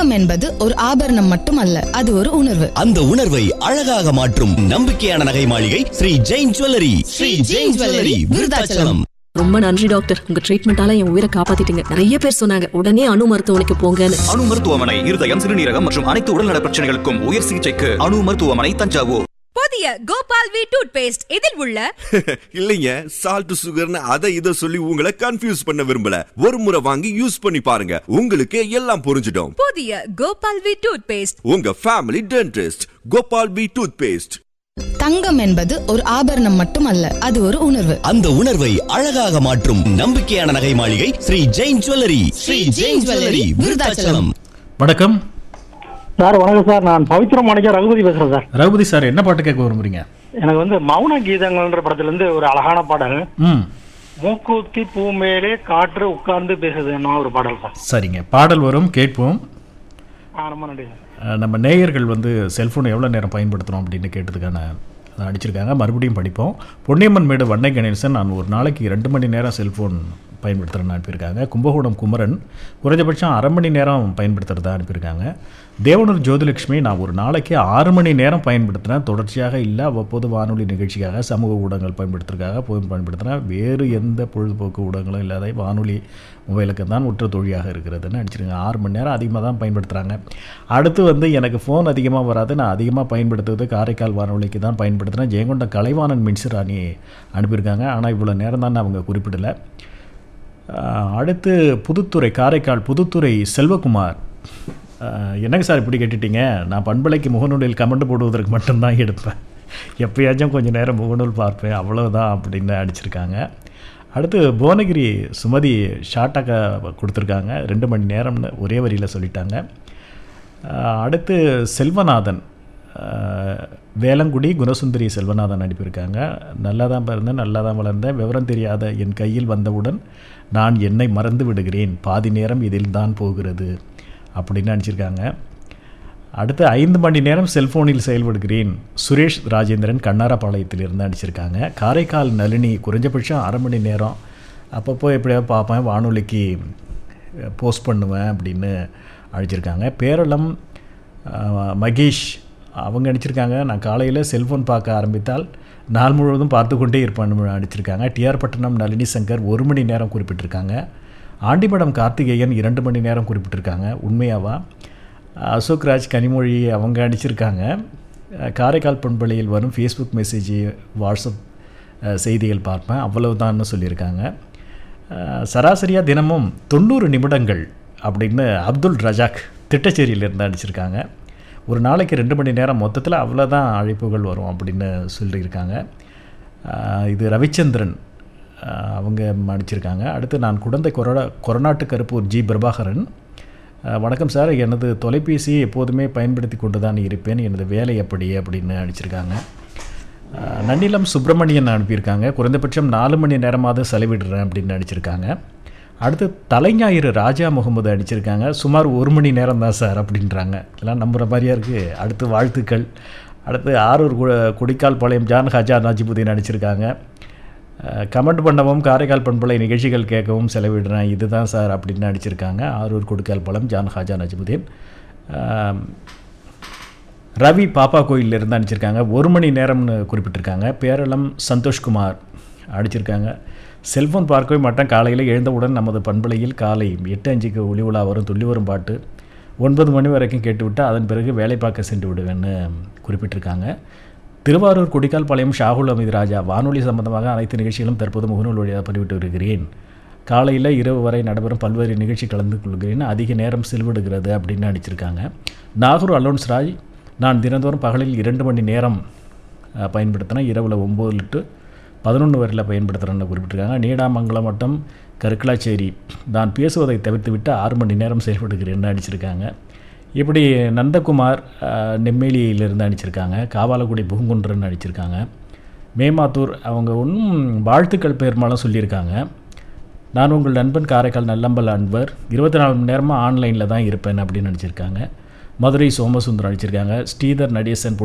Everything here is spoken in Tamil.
தங்கம் என்பது ஒரு ஆபரணம் மட்டுமல்ல அது ஒரு உணர்வு அந்த உணர்வை அழகாக மாற்றும் நம்பிக்கையான நகை மாளிகை ஸ்ரீ ஜெயின் ஜுவல்லரி ஸ்ரீ ஜெயின் ஜுவல்லரி விருதாச்சலம் ரொம்ப நன்றி டாக்டர் உங்க ட்ரீட்மெண்டால என் உயிரை காப்பாத்திட்டீங்க நிறைய பேர் சொன்னாங்க உடனே அணு மருத்துவமனைக்கு போங்கன்னு அணு மருத்துவமனை இருதயம் சிறுநீரகம் மற்றும் அனைத்து உடல்நல பிரச்சனைகளுக்கும் உயர் சிகிச்சைக்கு அணு மருத்துவமனை தஞ்சாவூர் புதிய கோபால் வி டூத் பேஸ்ட் இதில் உள்ள இல்லைங்க சால்ட் சுகர்னு அதை இதை சொல்லி உங்களை கன்ஃபியூஸ் பண்ண விரும்பல ஒரு முறை வாங்கி யூஸ் பண்ணி பாருங்க உங்களுக்கு எல்லாம் புரிஞ்சிடும் புதிய கோபால் வி டூத் பேஸ்ட் உங்க family dentist Gopal B toothpaste தங்கம் என்பது ஒரு ஆபரணம் மட்டுமல்ல அது ஒரு உணர்வு அந்த உணர்வை அழகாக மாற்றும் நம்பிக்கையான நகை மாளிகை ஸ்ரீ ஜெயின் ஜுவல்லரி ஸ்ரீ ஜெயின் ஜுவல்லரி விருதாச்சலம் வணக்கம் சார் வணக்கம் சார் நான் பவித்ர மாணிக்கம் ரகுபதி பேசுறேன் சார் ரகுபதி சார் என்ன பாட்டு கேட்க விரும்புறீங்க எனக்கு வந்து மௌன கீதங்கள்ன்ற படத்துல இருந்து ஒரு அழகான பாடல் ம் மூக்கூத்தி பூ மேலே காற்று உட்கார்ந்து பேசுதுன்னா ஒரு பாடல் சார் சரிங்க பாடல் வரும் கேட்போம் ஆ, ரொம்ப நன்றி சார் அஹ், நம்ம நேயர்கள் வந்து செல்ஃபோனை எவ்வளோ நேரம் பயன்படுத்துகிறோம் அப்படின்னு கேட்டதுக்கான அதை அடிச்சிருக்காங்க மறுபடியும் படிப்போம் பொன்னியம்மன் மேடு வண்ணை கணேசன் நான் ஒரு நாளைக்கு ரெண்டு மணி நேரம் செல்ஃபோன் பயன்படுத்துகிறேன்னு அனுப்பியிருக்காங்க கும்பகோணம் குமரன் குறைஞ்சபட்சம் அரை மணி நேரம் பயன்படுத்துகிறதா அனுப்பியிருக்காங்க தேவனூர் ஜோதிலட்சுமி நான் ஒரு நாளைக்கு ஆறு மணி நேரம் பயன்படுத்துகிறேன் தொடர்ச்சியாக இல்லை அவ்வப்போது வானொலி நிகழ்ச்சிக்காக சமூக ஊடகங்கள் பயன்படுத்துறதுக்காக போய் பயன்படுத்துகிறேன் வேறு எந்த பொழுதுபோக்கு ஊடகங்களும் இல்லாத வானொலி மொபைலுக்கு தான் உற்ற தொழிலாக இருக்கிறதுன்னு அடிச்சிருங்க ஆறு மணி நேரம் அதிகமாக தான் பயன்படுத்துகிறாங்க அடுத்து வந்து எனக்கு ஃபோன் அதிகமாக வராது நான் அதிகமாக பயன்படுத்துவது காரைக்கால் வானொலிக்கு தான் பயன்படுத்துகிறேன் ஜெயங்கொண்ட கலைவாணன் மின்சிராணி அனுப்பியிருக்காங்க ஆனால் இவ்வளோ நேரம் தான் அவங்க குறிப்பிடலை ஆஹ் அடுத்து புதுத்துறை காரைக்கால் புதுத்துறை செல்வகுமார் ஆஹ் என்னங்க சார் இப்படி கேட்டுட்டீங்க நான் பண்பலைக்கு முகநூலில் கமெண்ட் போடுவதற்கு மட்டும்தான் எடுப்பேன் எப்பயாச்சும் கொஞ்சம் நேரம் முகநூல் பார்ப்பேன் அவ்வளவுதான் அப்படின்னு அடிச்சிருக்காங்க அடுத்து புவனகிரி சுமதி ஷார்ட்டாக கொடுத்துருக்காங்க ரெண்டு மணி நேரம்னு ஒரே வரியில் சொல்லிட்டாங்க ஆஹ் அடுத்து செல்வநாதன் ஆஹ் வேலங்குடி குணசுந்தரி செல்வநாதன் அனுப்பியிருக்காங்க நல்லா தான் பிறந்தேன் நல்லா தான் வளர்ந்தேன் விவரம் தெரியாத என் கையில் வந்தவுடன் நான் என்னை மறந்து விடுகிறேன் பாதி நேரம் இதில் தான் போகிறது அப்படின்னு நினச்சிருக்காங்க அடுத்து ஐந்து மணி நேரம் செல்போனில் செயல்படுகிறேன் சுரேஷ் ராஜேந்திரன் கண்ணாரப்பாளையத்திலிருந்து அடிச்சிருக்காங்க காரைக்கால் நளினி குறைஞ்சபட்சம் அரை மணி நேரம் அப்பப்போ எப்படியாவது பார்ப்பேன் வானொலிக்கு போஸ்ட் பண்ணுவேன் அப்படின்னு அழைச்சிருக்காங்க பேரளம் ஆஹ், மகேஷ் அவங்க அடிச்சிருக்காங்க நான் காலையில் செல்ஃபோன் பார்க்க ஆரம்பித்தால் நாள் முழுவதும் பார்த்து கொண்டே இருப்பேன்னு அடிச்சிருக்காங்க டிஆர் பட்டணம் நளினி சங்கர் ஒரு மணி நேரம் குறிப்பிட்டிருக்காங்க ஆண்டிமடம் கார்த்திகேயன் இரண்டு மணி நேரம் குறிப்பிட்டிருக்காங்க உண்மையாவா அசோக் ராஜ் கனிமொழி அவங்க அடிச்சிருக்காங்க அஹ், காரைக்கால் பண்பலையில் வரும் ஃபேஸ்புக் மெசேஜ் வாட்ஸ்அப் அஹ், செய்திகள் பார்ப்பேன் அவ்வளவுதான்னு சொல்லியிருக்காங்க அஹ், சராசரியாக தினமும் தொண்ணூறு நிமிடங்கள் அப்படின்னு அப்துல் ரஜாக் திட்டச்சேரியிலிருந்து அடிச்சிருக்காங்க ஒரு நாளைக்கு ரெண்டு மணி நேரம் மொத்தத்தில் அவ்வளோதான் அழைப்புகள் வரும் அப்படின்னு சொல்லியிருக்காங்க அஹ், இது ரவிச்சந்திரன் அஹ், அவங்க அடிச்சிருக்காங்க அடுத்து நான் குழந்தை கொரோனா கொரோனாட்டு கருப்பூர் ஜி பிரபாகரன் அஹ், வணக்கம் சார் எனது தொலைபேசியை எப்போதுமே பயன்படுத்தி கொண்டு தான் இருப்பேன் எனது வேலை எப்படி அப்படின்னு அடிச்சிருக்காங்க அஹ், நன்னிலம் சுப்பிரமணியன் அனுப்பியிருக்காங்க குறைந்தபட்சம் நாலு மணி நேரமாவது செலவிடுறேன் அப்படின்னு அடிச்சிருக்காங்க அடுத்து தலைஞாயிறு ராஜா முகமது அடிச்சிருக்காங்க சுமார் ஒரு மணி நேரம் தான் சார் அப்படின்றாங்க எல்லாம் நம்புகிற மாதிரியா இருக்குது அடுத்து வாழ்த்துக்கள் அடுத்து ஆரூர் கு குடிக்கால் பாளையம் ஜான் ஹஜா நாஜிபுதீன் அடிச்சிருக்காங்க கமெண்ட் பண்ணவும் காரைக்கால் பண்பலை நிகழ்ச்சிகள் கேட்கவும் செலவிடுறேன் இதுதான் சார் அப்படின்னு அடிச்சிருக்காங்க ஆரூர் குடிக்கால் பாளையம் ஜான் ஹாஜா நஜிபுதீன் அஹ், ரவி பாப்பா கோயிலில் இருந்து அனுப்பிச்சிருக்காங்க ஒரு மணி நேரம்னு குறிப்பிட்டிருக்காங்க பேரளம் சந்தோஷ்குமார் அடிச்சிருக்காங்க செல்ஃபோன் பார்க்கவே மாட்டேன் காலையில் எழுந்தவுடன் நமது பண்பலையில் காலை எட்டு அஞ்சுக்கு ஒளி உலா வரும் துள்ளி வரும் பாட்டு ஒன்பது மணி வரைக்கும் கேட்டுவிட்டு அதன் பிறகு வேலை பார்க்க சென்று விடுவேன்னு குறிப்பிட்டிருக்காங்க திருவாரூர் குடிக்கால் பாளையம் ஷாகுல் அமித் ராஜா வானொலி சம்பந்தமாக அனைத்து நிகழ்ச்சிகளும் தற்போது முகநூல் வழியாக பதிவிட்டு வருகிறேன் காலையில் இரவு வரை நடைபெறும் பல்வேறு நிகழ்ச்சி கலந்து கொள்கிறேன் அதிக நேரம் செலவிடுகிறது அப்படின்னு அடிச்சிருக்காங்க நாகூர் அலோன்ஸ் ராஜ் நான் தினந்தோறும் பகலில் இரண்டு மணி நேரம் அஹ், பயன்படுத்தினேன் இரவில் ஒம்பது டு பதினொன்று வரையில் பயன்படுத்துகிறேன்னு குறிப்பிட்டிருக்காங்க நீடாமங்கலம் மட்டும் கருக்கலாச்சேரி நான் பேசுவதை தவிர்த்துவிட்டு ஆறு மணி நேரம் செயல்படுகிறேன்னு அடிச்சிருக்காங்க இப்படி நந்தகுமார் அஹ், நெம்மேலியிலிருந்து அடிச்சிருக்காங்க காவாலக்குடி புகுங்குன்றன்னு அடிச்சிருக்காங்க மேமாத்தூர் அவங்க ஒன்றும் வாழ்த்துக்கள் பெரும்பாலும் சொல்லியிருக்காங்க நான் உங்கள் நண்பன் காரைக்கால் நல்லம்பல் அன்பர் இருபத்தி நாலு மணி நேரமாக ஆன்லைனில் தான் இருப்பேன் அப்படின்னு நினச்சிருக்காங்க மதுரை சோமசுந்தரம் அடிச்சிருக்காங்க ஸ்ரீதர் நடேசன்